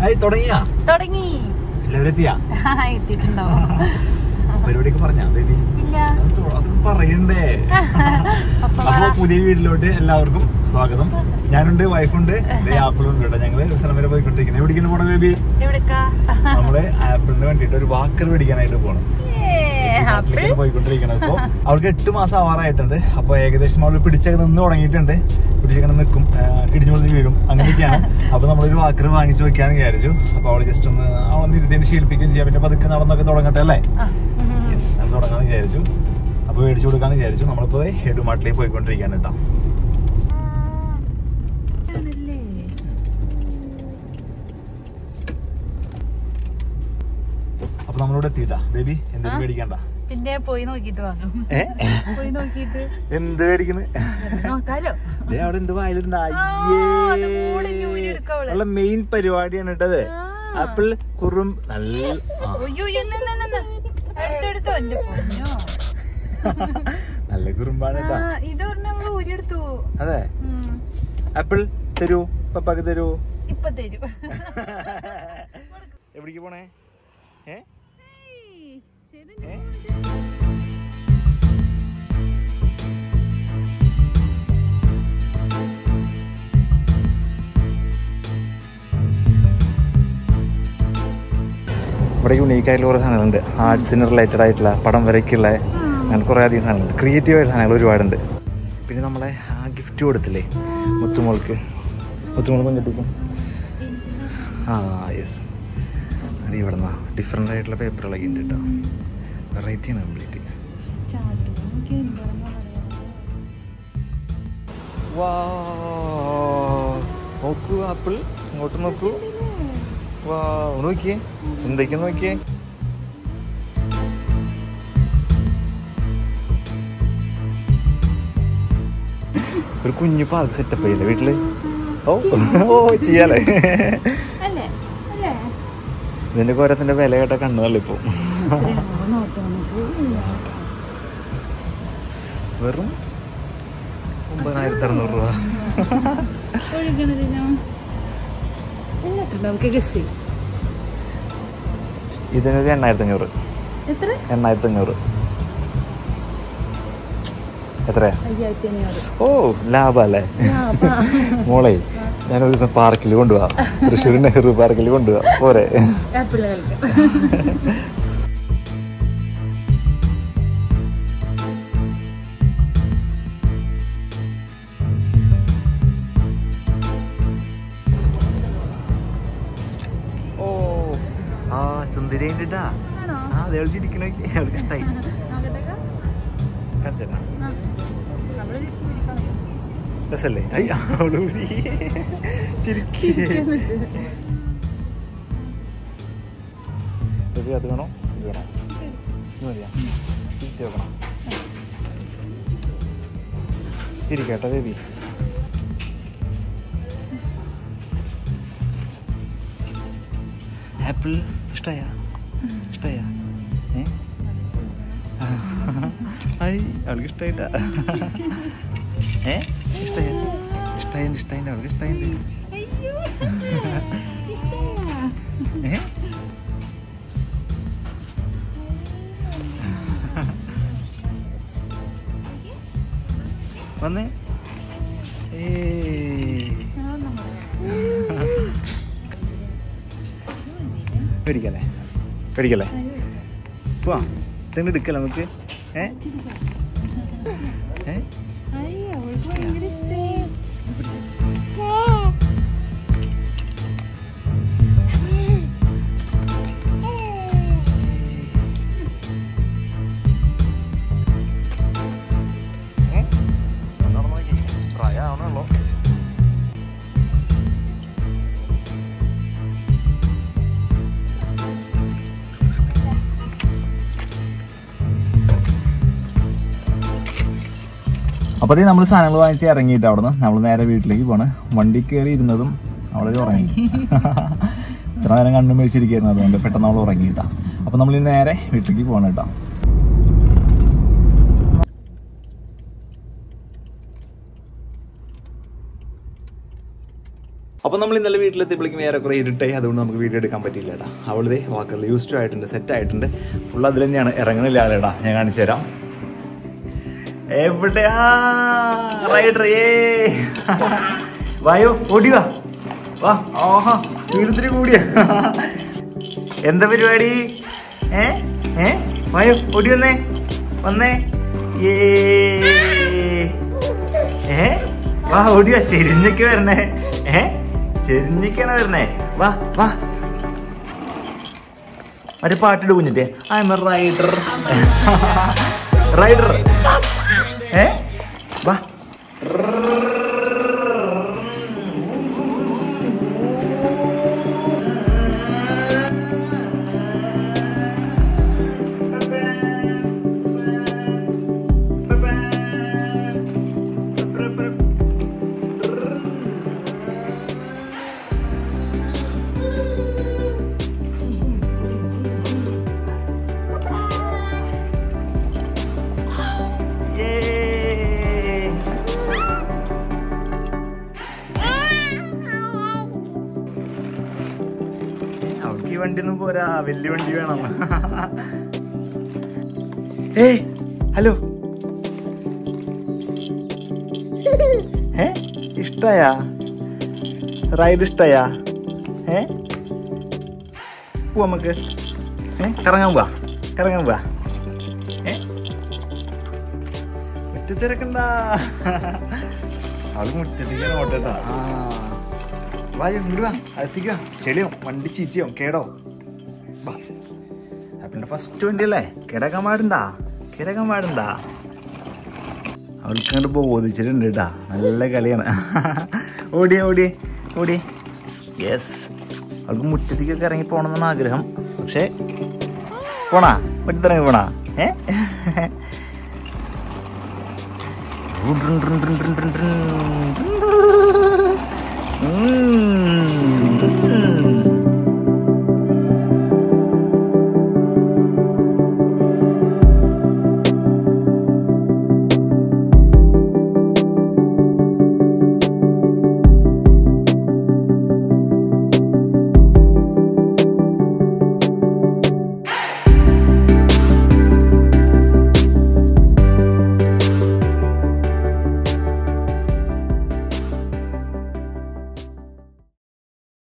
Hi തുടങ്ങിയാ തുടങ്ങി എല്ലാവരും എത്തിയാ എത്തിയിട്ടുണ്ടാവും പരിപാടിയൊക്കെ പറഞ്ഞാ ബേബി ഇല്ല അതൊക്കെ പറയണ്ടേ അപ്പൊ അപ്പൊ പുതിയ വീട്ടിലോട്ട് എല്ലാവർക്കും സ്വാഗതം ഞാനുണ്ട് വൈഫുണ്ട് ആപ്പിളുണ്ട് കേട്ടോ ഞങ്ങള് ഒരു സ്ഥലം വരെ പോയിക്കൊണ്ടിരിക്കുന്നത് എവിടേക്കാണ് പോണ ബേബി എവിടെക്കാ നമ്മള് ആപ്പിളിന് വേണ്ടിട്ട് ഒരു വാക്കർ മേടിക്കാനായിട്ട് പോകണം ആപ്പിൾ നാട്ടിലേക്കാണ് പോയിക്കൊണ്ടിരിക്കുന്നത് ഇപ്പൊ അവൾക്ക് എട്ട് മാസം ആവാറായിട്ടുണ്ട് അപ്പൊ ഏകദേശം അവള് പിടിച്ചൊക്കെ നിന്ന് തുടങ്ങിയിട്ടുണ്ട് പിടിച്ചൊക്കെ നിൽക്കും ഇടിഞ്ഞു പൊളിഞ്ഞ് വീഴും അങ്ങനെയൊക്കെയാണ് അപ്പൊ നമ്മളൊരു വാക്കർ വാങ്ങിച്ചു വെക്കാന്ന് വിചാരിച്ചു അപ്പൊ അവള് ജസ്റ്റ് ഒന്ന് അവളൊന്ന് ഇരുത്തിന് ശീലിപ്പിക്കുകയും ചെയ്യാം പിന്നെ പതുക്കെ നടന്നൊക്കെ തുടങ്ങട്ടെ അല്ലേ യെസ് അത് തുടങ്ങാന്ന് വിചാരിച്ചു അപ്പൊ മേടിച്ചു കൊടുക്കാന്ന് വിചാരിച്ചു നമ്മളിപ്പോ ഹെഡുമാട്ടിലേക്ക് പോയിക്കൊണ്ടിരിക്കുകയാണ് കേട്ടോ അപ്പൊ നമ്മളിവിടെ എത്തിയിട്ടാ ബേബി എന്തെങ്കിലും മേടിക്കണ്ട പിന്നെ പോയി നോക്കിട്ട് വാങ്ങും ഏ? പോയി നോക്കിട്ട് എന്ത് മേടിക്കണ് നോക്കാലോ ദേ അവിടെ എന്ത് വായിലുണ്ട് ആ, അത് കൂടി ഇനി ഊരി എടുക്കാം അവള്. ഉള്ള മെയിൻ പരിപാടിയാണ് കേട്ടത് ആ. ആപ്പിൾ കുറും നല്ല ആ, ഒയ്യോ എടുത്തെടുത്തോ എന്റെ പൊന്നോ നല്ല കുറുമ്പാണ് കേട്ടാ ആ, ഇത് പറഞ്ഞ നമ്മള് ഊരിയെടുത്തു അതെ ഉം. ആപ്പിൾ തരൂ പപ്പാക്ക് തരൂ ഇപ്പൊ തരും എവിടേക്ക് പോണേ ഏ ശരി ഏ? ഇവിടെ യുണീക്ക് ആയിട്ടുള്ള കുറേ സാധനങ്ങളുണ്ട് ആർട്സിന് റിലേറ്റഡ് ആയിട്ടുള്ള പടം വരയ്ക്കുള്ള അങ്ങനെ കുറേ അധികം സാധനങ്ങളുണ്ട് ക്രിയേറ്റീവ് ആയിട്ട് സാധനങ്ങൾ ഒരുപാടുണ്ട് പിന്നെ നമ്മളെ ആ ഗിഫ്റ്റ് കൊടുത്തില്ലേ മുത്തുമോൾക്ക് മുത്തുമോൾ പങ്കെടുക്കും ആ യെസ് അത് ഇവിടെ നിന്നാ ഡിഫറെൻ്റ് ആയിട്ടുള്ള പേപ്പറുകളൊക്കെ ഉണ്ട് കേട്ടോ വെറൈറ്റി ആണ് കംപ്ലീറ്റ് നോക്കൂ ആപ്പിൾ ഇങ്ങോട്ട് നോക്കൂ വാ നോക്കിയേ എന്തൊക്കെയാ നോക്കിയേ ഒരു കുഞ്ഞു പാർക്ക് സെറ്റപ്പ് ചെയ്യില്ലേ വീട്ടില് ഓ ഓ ചെയ്യാലേ അല്ലേ അല്ലേ ഇതിന്റെ കോരത്തിന്റെ വില കേട്ട കണ്ണുകളിൽ ഇപ്പൊ നോക്കാം നമുക്ക് വെറും ഒമ്പതിനായിരത്തി അറുന്നൂറ് രൂപ ഒഴുകണതിനോ നമുക്ക് ഗസ് ചെയ്യും ഇതിനൊരു എണ്ണായിരത്തി അഞ്ഞൂറ് എത്ര എണ്ണായിരത്തി അഞ്ഞൂറ് എത്രയാ അയ്യായിരത്തി അഞ്ഞൂറ് ഓ ലാഭല്ലേ മോളെ ഞാനൊരു ദിവസം പാർക്കിൽ കൊണ്ടുപോവാം തൃശ്ശൂർ നെഹ്റു പാർക്കിൽ കൊണ്ടുപോവാം പോരെ ആപ്പിൾ കളിക്കാം ഓ ആ സുന്ദരി ഉണ്ടിട്ടാ ആണോ ആ അതേ ചിരിക്കണോ അവൾക്ക് ഇഷ്ടായി നോക്കട്ടെ കാണിച്ചേട്ടാ ആ നമ്മള് കളയും രസല്ലേ അയ്യ അവള് ഊരി. ചിരിക്ക്. ബേബി അത് വേണോ ഇത് വേണോ ഇത് മതിയാ തിരിച്ച് വെക്കണം ഇരിക്കട്ടെ ബേബി ആപ്പിൾ ഇഷ്ടമായ ഇഷ്ടമായ ഏ ഐ അവൾക്ക് ഇഷ്ടായിട്ടാ ഏ ഇഷ്ടായ ഇഷ്ടായിണ്ട് ഇഷ്ടായിണ്ട് അവൾക്ക് ഇഷ്ടായിണ്ട് അയ്യോ ഇഷ്ടമാ ഏ വന്നേ ഏയ്. പേടിക്കല്ലേ പേടിക്കല്ലേ പോവാ ഇതെങ്കിലും എടുക്കല്ലേ നമുക്ക് ഏ ഏ അയ്യോ അവൾക്ക് ഭയങ്കര ഇഷ്ടമായി ഏ? നടന്ന് നോക്കി. പ്രായമാവണേ ഉള്ളൂ. അപ്പോൾ അതേ നമ്മൾ സാധനങ്ങൾ വാങ്ങിച്ച് ഇറങ്ങിയിട്ട് അവിടെ നിന്ന് നമ്മൾ നേരെ വീട്ടിലേക്ക് പോണ് വണ്ടി കയറി ഇരുന്നതും അവളത് ഉറങ്ങി ഇത്ര നേരം കണ്ണും മേടിച്ചിരിക്കുന്നു അതുകൊണ്ട് പെട്ടെന്ന് അവൾ ഉറങ്ങിയിട്ടാ അപ്പോൾ നമ്മൾ നേരെ വീട്ടിലേക്ക് പോകണം കേട്ടോ അപ്പോൾ നമ്മൾ ഇന്നലെ വീട്ടിലെത്തിയപ്പോഴേക്കും വേറെ കുറേ ഇരുട്ടായി അതുകൊണ്ട് നമുക്ക് വീഡിയോ എടുക്കാൻ പറ്റിയില്ല ഏട്ടാ അവളുടെ വാക്കുകൾ യൂസ് ടു ആയിട്ടുണ്ട് സെറ്റ് ആയിട്ടുണ്ട് ഫുൾ അതിൽ തന്നെയാണ് ഇറങ്ങണില്ല ആളേടാ ഞാൻ കാണിച്ചു തരാം എവിടെയാ റൈഡർ ഏ വായോ ഓടി വാ വാ ഓഹാ സ്പീഡ് ഇത്തിരി കൂടിയ എന്താ പരിപാടി ഏ ഏ വായോ ഓടി വന്നേ വന്നേ ഏ ഏ വാ ഓടി വാ ചെരിഞ്ഞൊക്കെ വരണേ ഏ ചെരിഞ്ഞൊക്കെയാണ് വരണേ വാ വാ മറ്റേ പാട്ടിട്ട് കുഞ്ഞിട്ടേ I am a rider rider ഏ വാ Yay! അവൾക്ക് ഈ വണ്ടി ഒന്നും പോരാ വലിയ വണ്ടി വേണം ഏയ് ഹലോ ഏ ഇഷ്ടായാ റൈഡ് ഇഷ്ടായാ ഏ പോവാ നമുക്ക് ഏ കറങ്ങാൻ പോവാ കറങ്ങാൻ പോവാ ഏ മുറ്റത്തിരക്കണ്ട അവള് മുറ്റത്തേക്കാണ് ഓട്ടേട്ടാ ആ വായോ ഇങ്ങോട്ട് വാ അകത്തേക്ക് വാ ചെളിയോ വണ്ടി ചീച്ചിയോ കേടോ വാ ആപ്പിളിന്റെ ഫസ്റ്റ് വണ്ടിയല്ലേ കിടക്കാൻ പാടുണ്ടാ കിടക്കാൻ പാടുണ്ടാ അവൾക്ക് അങ്ങോട്ട് ബോധിച്ചിട്ടുണ്ട് കേട്ടാ നല്ല കളിയാണ് ഓടിയേ ഓടിയേ ഓടി യെസ് അവൾക്ക് മുറ്റത്തേക്കൊക്കെ ഇറങ്ങി പോകണമെന്നാണ് ആഗ്രഹം പക്ഷേ പോണാ മുറ്റത്തിറങ്ങി പോണാ ഏ